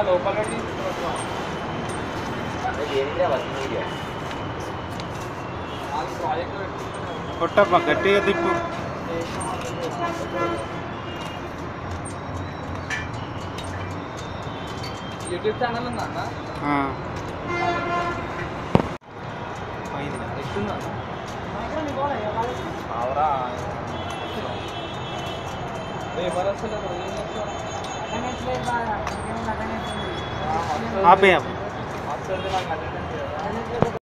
లోపల కొట్టప్ప గట్టిగా తిప్పు YouTube channel ఉందా అన్న ఆ. పోయిందా? ఇస్తుందా అవరా ఎవరు వస్తలేదు ఏం చేస్తారు ఆపేయం వస్తుంది నాకు అటెండెన్స్